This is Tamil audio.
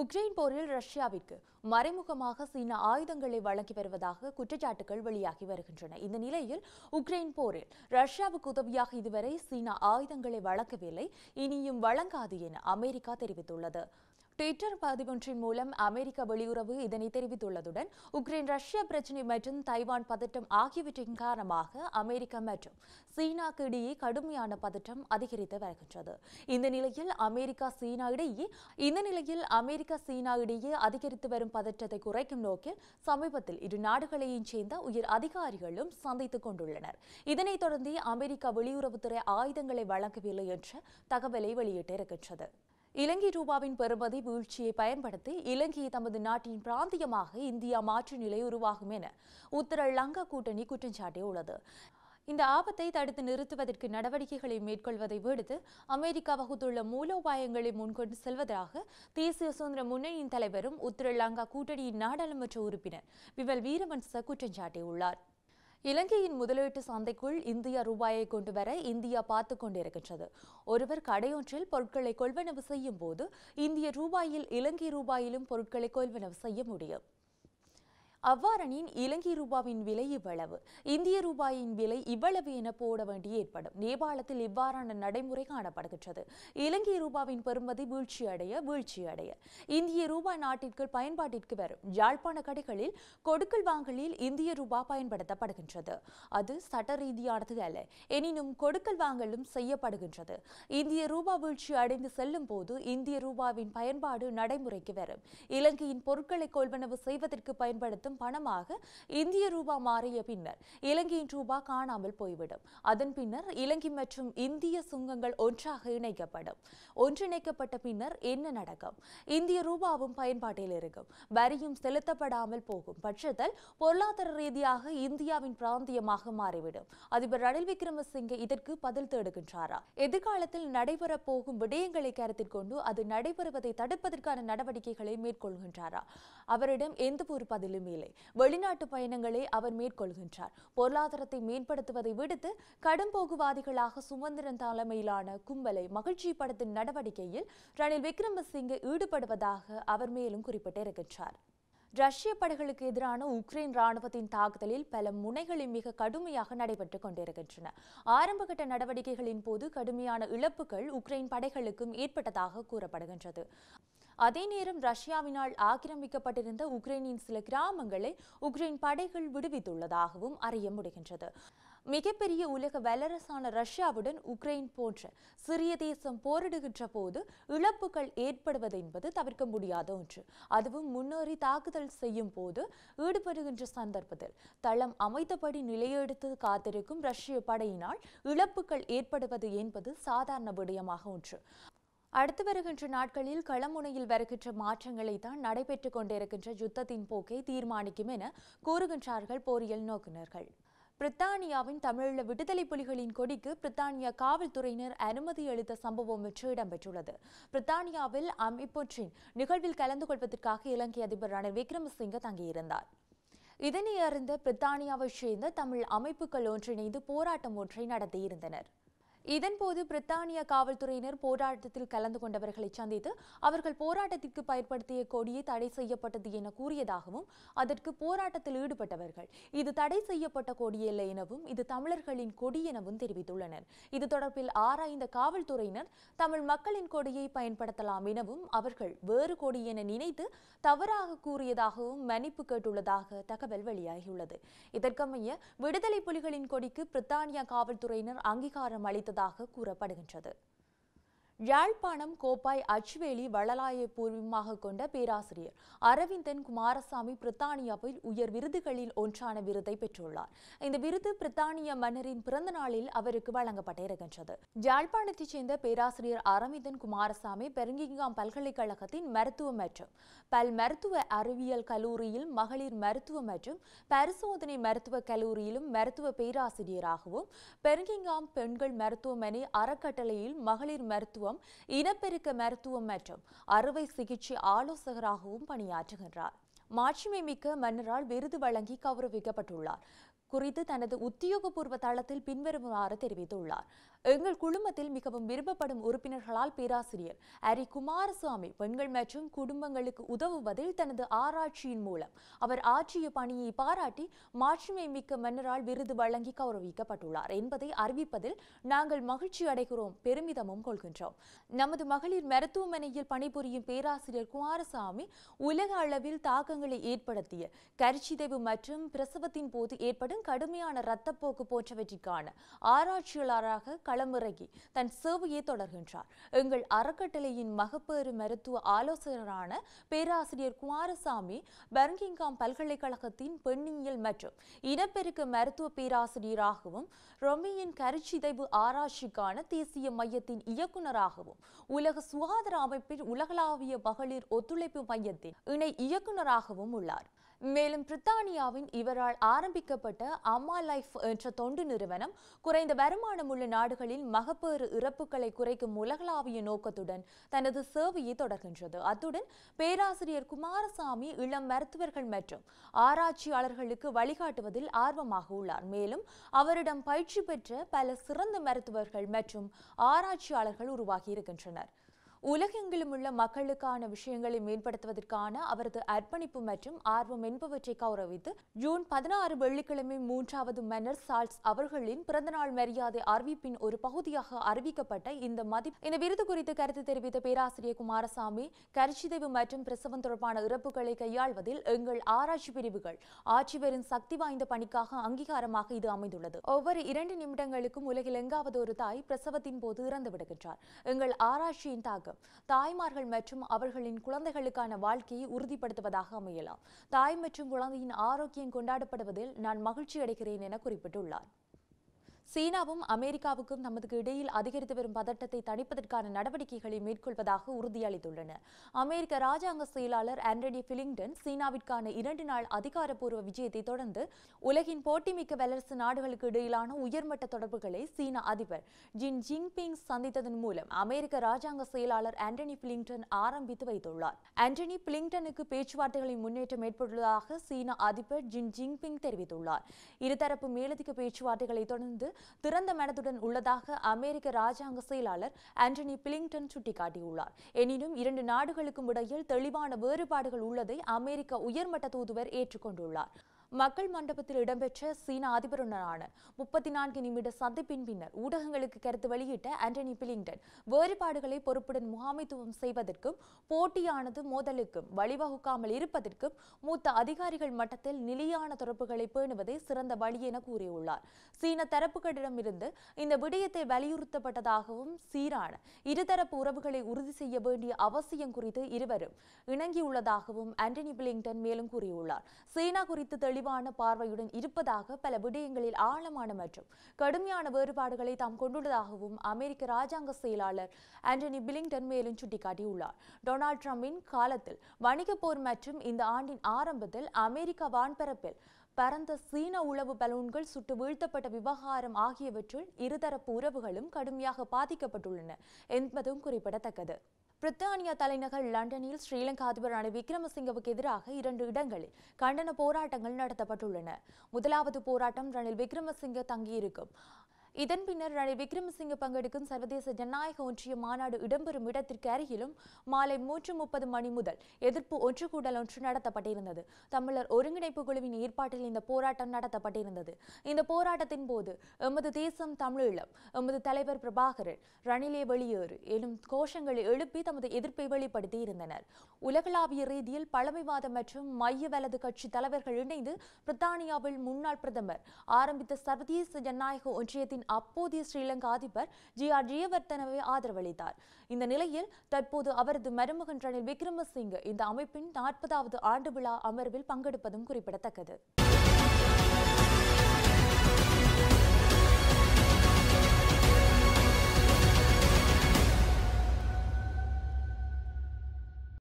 உக்ரைன் போரில் ரஷ்யாவிற்கு மறைமுகமாக சீனா ஆயுதங்களை வழங்கி வருவதாக குற்றச்சாட்டுகள் வெளியாகி வருகின்றன இந்த நிலையில் உக்ரைன் போரில் ரஷ்யாவுக்கு உதவியாக இதுவரை சீனா ஆயுதங்களை வழங்கவில்லை இனியும் வழங்காது என அமெரிக்கா தெரிவித்துள்ளது ட்விட்டர் பதிவொன்றின் மூலம் அமெரிக்க வெளியுறவு இதனை தெரிவித்துள்ளதுடன் உக்ரைன் ரஷ்யா பிரச்சினை மற்றும் தைவான் பதட்டம் ஆகியவற்றின் காரணமாக அமெரிக்கா மற்றும் சீனாக்கு இடையே கடுமையான பதட்டம் அதிகரித்து வருகின்றது இந்த நிலையில் அமெரிக்கா சீனா இடையே இந்த நிலையில் அமெரிக்கா சீனா இடையே அதிகரித்து வரும் பதற்றத்தை குறைக்கும் நோக்கில் சமீபத்தில் இரு நாடுகளையும் சேர்ந்த உயர் அதிகாரிகளும் சந்தித்துக் கொண்டுள்ளனர் இதனைத் தொடர்ந்து அமெரிக்கா வெளியுறவுத்துறை ஆயுதங்களை வழங்கவில்லை என்ற தகவலை வெளியிட்டிருக்கின்றது இலங்கை ரூபாவின் பெறுமதி வீழ்ச்சியை பயன்படுத்தி இலங்கையை தமது நாட்டின் பிராந்தியமாக இந்தியா மாற்று நிலை உருவாகும் என உத்தர லங்கா கூட்டணி குற்றம் சாட்டியுள்ளது இந்த ஆபத்தை தடுத்து நிறுத்துவதற்கு நடவடிக்கைகளை மேற்கொள்வதை விடுத்து அமெரிக்கா வகுத்துள்ள மூலோபாயங்களை முன்கொண்டு செல்வதாக தேசிய சுதந்திர முன்னணியின் தலைவரும் உத்தர லங்கா கூட்டணியின் நாடாளுமன்ற உறுப்பினர் விமல் வீரவன்ச குற்றம் சாட்டியுள்ளார் இலங்கையின் முதலீட்டு சந்தைக்குள் இந்திய ரூபாயை கொண்டு வர இந்தியா பார்த்து கொண்டிருக்கின்றது ஒருவர் கடையொன்றில் பொருட்களை கொள்வனவு செய்யும் போது இந்திய ரூபாயில் இலங்கை ரூபாயிலும் பொருட்களை கொள்வனவு செய்ய முடியும் அவ்வாறெனின் இலங்கை ரூபாவின் விலை இவ்வளவு இந்திய ரூபாயின் விலை இவ்வளவு என போட வேண்டி ஏற்படும் நேபாளத்தில் இவ்வாறான நடைமுறை காணப்படுகின்றது இலங்கை ரூபாவின் பெறுமதி வீழ்ச்சியடைய வீழ்ச்சியடைய இந்திய ரூபாய் நாட்டிற்குள் பயன்பாட்டிற்கு வரும் யாழ்ப்பாண கடைகளில் கொடுக்கல் வாங்கலில் இந்திய ரூபாய் பயன்படுத்தப்படுகின்றது அது சட்ட ரீதியானது அல்ல எனினும் கொடுக்கல் வாங்கலும் செய்யப்படுகின்றது இந்திய ரூபா வீழ்ச்சி அடைந்து செல்லும் போது இந்திய ரூபாவின் பயன்பாடு நடைமுறைக்கு வரும் இலங்கையின் பொருட்களை கொள்வனவு செய்வதற்கு பயன்படுத்தும் பணமாக இந்திய ரூபா மாறிய பின்னர் இலங்கையின் ரூபா காணாமல் போய்விடும் அதன் பின்னர் இலங்கை மற்றும் இந்திய சுங்கங்கள் ஒன்றாக இணைக்கப்படும் ஒன்றிணைக்கப்பட்ட பின்னர் என்ன நடக்கும் இந்திய ரூபாவும் பயன்பாட்டில் இருக்கும் வரியும் செலுத்தப்படாமல் போகும் பட்சத்தில் பொருளாதார ரீதியாக இந்தியாவின் பிராந்தியமாக மாறிவிடும் அதிபர் ரணில் விக்ரமசிங்கே இதற்கு பதில் தேடுகின்றாரா எதிர்காலத்தில் நடைபெறப் போகும் விடயங்களை கருத்தில் கொண்டு அது நடைபெறுவதை தடுப்பதற்கான நடவடிக்கைகளை மேற்கொள்கின்றாரா அவரிடம் எந்த ஒரு பதிலும் இல்லை வெளிநாட்டு பயணங்களை அவர் மேற்கொள்கின்றார் பொருளாதாரத்தை மேம்படுத்துவதை விடுத்து கடும் போகுவாதிகளாக சுமந்திரன் தலைமையிலான கும்பலை மகிழ்ச்சிப்படுத்தும் நடவடிக்கையில் ரணில் விக்ரமசிங்கே ஈடுபடுவதாக அவர் மேலும் குறிப்பிட்டிருக்கின்றார் ரஷ்ய படைகளுக்கு எதிரான உக்ரைன் ராணுவத்தின் தாக்குதலில் பல முனைகளில் மிக கடுமையாக நடைபெற்றுக் கொண்டிருக்கின்றன ஆரம்பகட்ட நடவடிக்கைகளின் போது கடுமையான இழப்புகள் உக்ரைன் படைகளுக்கும் ஏற்பட்டதாக கூறப்படுகின்றது அதே நேரம் ரஷ்யாவினால் ஆக்கிரமிக்கப்பட்டிருந்த உக்ரைனின் சில கிராமங்களை உக்ரைன் படைகள் விடுவித்துள்ளதாகவும் அறிய முடிகின்றது மிகப்பெரிய உலக வல்லரசான ரஷ்யாவுடன் உக்ரைன் போன்ற சிறிய தேசம் போரிடுகின்ற போது இழப்புகள் ஏற்படுவது என்பது தவிர்க்க முடியாத ஒன்று அதுவும் முன்னேறி தாக்குதல் செய்யும் போது ஈடுபடுகின்ற சந்தர்ப்பத்தில் தளம் அமைத்தபடி நிலையெடுத்து காத்திருக்கும் ரஷ்ய படையினால் இழப்புகள் ஏற்படுவது என்பது சாதாரண விடயமாக ஒன்று அடுத்து வருகின்ற நாட்களில் களமுனையில் வருகின்ற மாற்றங்களை தான் நடைபெற்றுக் கொண்டிருக்கின்ற யுத்தத்தின் போக்கை தீர்மானிக்கும் என கூறுகின்றார்கள் போரியல் நோக்குநர்கள் பிரித்தானியாவின் தமிழீழ விடுதலை புலிகளின் கொடிக்கு பிரித்தானியா காவல்துறையினர் அனுமதி அளித்த சம்பவம் ஒன்று இடம்பெற்றுள்ளது பிரித்தானியாவில் அமைப்பொன்றின் நிகழ்வில் கலந்து கொள்வதற்காக இலங்கை அதிபர் ரணில் விக்ரமசிங்க தங்கியிருந்தார் இதனை அறிந்த பிரித்தானியாவைச் சேர்ந்த தமிழ் அமைப்புகள் ஒன்றிணைந்து போராட்டம் ஒன்றை நடத்தியிருந்தனர் இதன்போது பிரித்தானிய காவல்துறையினர் போராட்டத்தில் கலந்து கொண்டவர்களை சந்தித்து அவர்கள் போராட்டத்திற்கு பயன்படுத்திய கொடியை தடை செய்யப்பட்டது என கூறியதாகவும் அதற்கு போராட்டத்தில் ஈடுபட்டவர்கள் இது தடை செய்யப்பட்ட கொடியல்ல எனவும் இது தமிழர்களின் கொடி எனவும் தெரிவித்துள்ளனர் இது தொடர்பில் ஆராய்ந்த காவல்துறையினர் தமிழ் மக்களின் கொடியை பயன்படுத்தலாம் எனவும் அவர்கள் வேறு கொடி என நினைத்து தவறாக கூறியதாகவும் மன்னிப்பு கேட்டுள்ளதாக தகவல் வெளியாகியுள்ளது இதற்கமைய விடுதலை புலிகளின் கொடிக்கு பிரித்தானியா காவல்துறையினர் அங்கீகாரம் அளித்த அளித்ததாக கூறப்படுகின்றது யாழ்ப்பாணம் கோப்பாய் அச்சுவேலி வளலாய பூர்வமாக கொண்ட பேராசிரியர் அரவிந்தன் குமாரசாமி பிரித்தானியாவில் உயர் விருதுகளில் ஒன்றான விருதை பெற்றுள்ளார் இந்த விருது பிரித்தானிய மன்னரின் பிறந்த நாளில் அவருக்கு வழங்கப்பட்டிருக்கின்றது யாழ்ப்பாணத்தைச் சேர்ந்த பேராசிரியர் அரவிந்தன் குமாரசாமி பெருங்கிங்காம் பல்கலைக்கழகத்தின் மருத்துவ மற்றும் பல் மருத்துவ அறிவியல் கல்லூரியில் மகளிர் மருத்துவ மற்றும் பரிசோதனை மருத்துவ கல்லூரியிலும் மருத்துவ பேராசிரியராகவும் பெருங்கிங்காம் பெண்கள் மருத்துவமனை அறக்கட்டளையில் மகளிர் மருத்துவம் இனப்பெருக்க மருத்துவம் மற்றும் அறுவை சிகிச்சை ஆலோசகராகவும் பணியாற்றுகின்றார் மாட்சிமை மிக்க மன்னரால் விருது வழங்கி கௌரவிக்கப்பட்டுள்ளார் குறித்து தனது உத்தியோகபூர்வ தளத்தில் பின்வருமாறு தெரிவித்துள்ளார் எங்கள் குழுமத்தில் மிகவும் விரும்பப்படும் உறுப்பினர்களால் பேராசிரியர் அரி குமாரசுவாமி பெண்கள் மற்றும் குடும்பங்களுக்கு உதவுவதில் தனது ஆராய்ச்சியின் மூலம் அவர் ஆற்றிய பணியை பாராட்டி மாட்சிமை மிக்க மன்னரால் விருது வழங்கி கௌரவிக்கப்பட்டுள்ளார் என்பதை அறிவிப்பதில் நாங்கள் மகிழ்ச்சி அடைகிறோம் பெருமிதமும் கொள்கின்றோம் நமது மகளிர் மருத்துவமனையில் பணிபுரியும் பேராசிரியர் குமாரசாமி உலக அளவில் தாக்கங்களை ஏற்படுத்திய கருச்சிதைவு மற்றும் பிரசவத்தின் போது ஏற்படும் கடுமையான இரத்தப்போக்கு போன்றவற்றிற்கான ஆராய்ச்சியாளராக களமிறங்கி தன் சேவையை தொடர்கின்றார் எங்கள் அறக்கட்டளையின் மகப்பேறு மருத்துவ ஆலோசகரான பேராசிரியர் குமாரசாமி பர்கிங்காம் பல்கலைக்கழகத்தின் பெண்ணியல் மற்றும் இனப்பெருக்க மருத்துவ பேராசிரியராகவும் ரொமியின் கருச்சிதைவு ஆராய்ச்சிக்கான தேசிய மையத்தின் இயக்குநராகவும் உலக சுகாதார அமைப்பின் உலகளாவிய மகளிர் ஒத்துழைப்பு மையத்தின் இணை இயக்குநராகவும் உள்ளார் மேலும் பிரித்தானியாவின் இவரால் ஆரம்பிக்கப்பட்ட அம்மா லைஃப் என்ற தொண்டு நிறுவனம் குறைந்த வருமானம் உள்ள நாடுகளில் மகப்பேறு இறப்புகளை குறைக்கும் உலகளாவிய நோக்கத்துடன் தனது சேவையை தொடர்கின்றது அத்துடன் பேராசிரியர் குமாரசாமி இளம் மருத்துவர்கள் மற்றும் ஆராய்ச்சியாளர்களுக்கு வழிகாட்டுவதில் ஆர்வமாக உள்ளார் மேலும் அவரிடம் பயிற்சி பெற்ற பல சிறந்த மருத்துவர்கள் மற்றும் ஆராய்ச்சியாளர்கள் உருவாகி இருக்கின்றனர் உலகெங்கிலும் உள்ள மக்களுக்கான விஷயங்களை மேம்படுத்துவதற்கான அவரது அர்ப்பணிப்பு மற்றும் ஆர்வம் என்பவற்றை கௌரவித்து ஜூன் பதினாறு வெள்ளிக்கிழமை மூன்றாவது மன்னர் சார்ல்ஸ் அவர்களின் பிறந்தநாள் மரியாதை அறிவிப்பின் ஒரு பகுதியாக அறிவிக்கப்பட்ட இந்த மதி இந்த விருது குறித்து கருத்து தெரிவித்த பேராசிரியர் குமாரசாமி கருச்சிதைவு மற்றும் பிரசவம் தொடர்பான இறப்புகளை கையாள்வதில் எங்கள் ஆராய்ச்சி பிரிவுகள் ஆட்சி வரும் சக்தி வாய்ந்த பணிக்காக அங்கீகாரமாக இது அமைந்துள்ளது ஒவ்வொரு இரண்டு நிமிடங்களுக்கும் உலகில் எங்காவது ஒரு தாய் பிரசவத்தின் போது இறந்து விடுகின்றார் எங்கள் ஆராய்ச்சியின் தாக்கம் தாய்மார்கள் மற்றும் அவர்களின் குழந்தைகளுக்கான வாழ்க்கையை உறுதிப்படுத்துவதாக அமையலாம் தாய் மற்றும் குழந்தையின் ஆரோக்கியம் கொண்டாடப்படுவதில் நான் மகிழ்ச்சி அடைகிறேன் என குறிப்பிட்டுள்ளார் சீனாவும் அமெரிக்காவுக்கும் நமக்கு இடையில் அதிகரித்து வரும் பதட்டத்தை தணிப்பதற்கான நடவடிக்கைகளை மேற்கொள்வதாக உறுதியளித்துள்ளன அமெரிக்க ராஜாங்க செயலாளர் ஆண்டனி பிலிங்டன் சீனாவிற்கான இரண்டு நாள் அதிகாரப்பூர்வ விஜயத்தை தொடர்ந்து உலகின் போட்டிமிக்க வல்லரசு நாடுகளுக்கு இடையிலான உயர்மட்ட தொடர்புகளை சீன அதிபர் ஜின் ஜின்பிங் சந்தித்ததன் மூலம் அமெரிக்க ராஜாங்க செயலாளர் ஆண்டனி பிலிங்டன் ஆரம்பித்து வைத்துள்ளார் ஆண்டனி பிலிங்டனுக்கு பேச்சுவார்த்தைகளின் முன்னேற்றம் ஏற்பட்டுள்ளதாக சீன அதிபர் ஜின் ஜின்பிங் தெரிவித்துள்ளார் இருதரப்பு மேலதிக பேச்சுவார்த்தைகளை தொடர்ந்து திறந்த மனதுடன் உள்ளதாக அமெரிக்க ராஜாங்க செயலாளர் ஆண்டனி பிலிங்டன் சுட்டிக்காட்டியுள்ளார் எனினும் இரண்டு நாடுகளுக்கும் இடையில் தெளிவான வேறுபாடுகள் உள்ளதை அமெரிக்க உயர்மட்ட தூதுவர் ஏற்றுக்கொண்டுள்ளார் மக்கள் மண்டபத்தில் இடம்பெற்ற சீன அதிபருடனான முப்பத்தி நான்கு நிமிட சந்திப்பின் பின்னர் ஊடகங்களுக்கு கருத்து வெளியிட்ட ஆண்டனி பிலிங்டன் வேறுபாடுகளை பொறுப்புடன் முகாமைத்துவம் செய்வதற்கும் போட்டியானது மோதலுக்கும் வழிவகுக்காமல் இருப்பதற்கும் மூத்த அதிகாரிகள் மட்டத்தில் நிலையான தொடர்புகளை பேணுவதே சிறந்த வழி என கூறியுள்ளார் சீன தரப்புகளிடமிருந்து இந்த விடயத்தை வலியுறுத்தப்பட்டதாகவும் சீரான இருதரப்பு உறவுகளை உறுதி செய்ய வேண்டிய அவசியம் குறித்து இருவரும் இணங்கியுள்ளதாகவும் ஆண்டனி பிலிங்டன் மேலும் கூறியுள்ளார் சீனா குறித்து தெளிவான பார்வையுடன் இருப்பதாக பல விடயங்களில் ஆழமான மற்றும் கடுமையான வேறுபாடுகளை தாம் கொண்டுள்ளதாகவும் அமெரிக்க ராஜாங்க செயலாளர் ஆண்டனி பிலிங்டன் மேலும் சுட்டிக்காட்டியுள்ளார் டொனால்ட் ட்ரம்பின் காலத்தில் வணிகப் போர் மற்றும் இந்த ஆண்டின் ஆரம்பத்தில் அமெரிக்க வான்பரப்பில் பரந்த சீன உளவு பலூன்கள் சுட்டு வீழ்த்தப்பட்ட விவகாரம் ஆகியவற்றுள் இருதரப்பு உறவுகளும் கடுமையாக பாதிக்கப்பட்டுள்ளன என்பதும் குறிப்பிடத்தக்கது பிரித்தானியா தலைநகர் லண்டனில் ஸ்ரீலங்கா அதிபர் ரணில் விக்ரமசிங்கவுக்கு எதிராக இரண்டு இடங்களில் கண்டன போராட்டங்கள் நடத்தப்பட்டுள்ளன முதலாவது போராட்டம் ரணில் விக்ரமசிங்க தங்கியிருக்கும் இதன் பின்னர் ரணில் விக்ரமசிங்க பங்கெடுக்கும் சர்வதேச ஜனநாயக ஒன்றிய மாநாடு இடம்பெறும் இடத்திற்கு அருகிலும் மாலை மூன்று முப்பது மணி முதல் எதிர்ப்பு ஒன்று கூடல் ஒன்று நடத்தப்பட்டிருந்தது தமிழர் ஒருங்கிணைப்பு குழுவின் ஏற்பாட்டில் இந்த போராட்டம் நடத்தப்பட்டிருந்தது இந்த போராட்டத்தின் போது எமது தேசம் தமிழீழம் எமது தலைவர் பிரபாகரன் ரணிலே வெளியேறு எனும் கோஷங்களை எழுப்பி தமது எதிர்ப்பை வெளிப்படுத்தி இருந்தனர் உலகளாவிய ரீதியில் பழமைவாத மற்றும் மைய வலது கட்சி தலைவர்கள் இணைந்து பிரித்தானியாவில் முன்னாள் பிரதமர் ஆரம்பித்த சர்வதேச ஜனநாயக ஒன்றியத்தின் அப்போதைய ஸ்ரீலங்கா அதிபர் ஜி ஆர் ஜெயவர்தனவை ஆதரவளித்தார் இந்த நிலையில் தற்போது அவரது மருமகன் ரணில் விக்ரமசிங்கே இந்த அமைப்பின் நாற்பதாவது ஆண்டு விழா அமர்வில் பங்கெடுப்பதும் குறிப்பிடத்தக்கது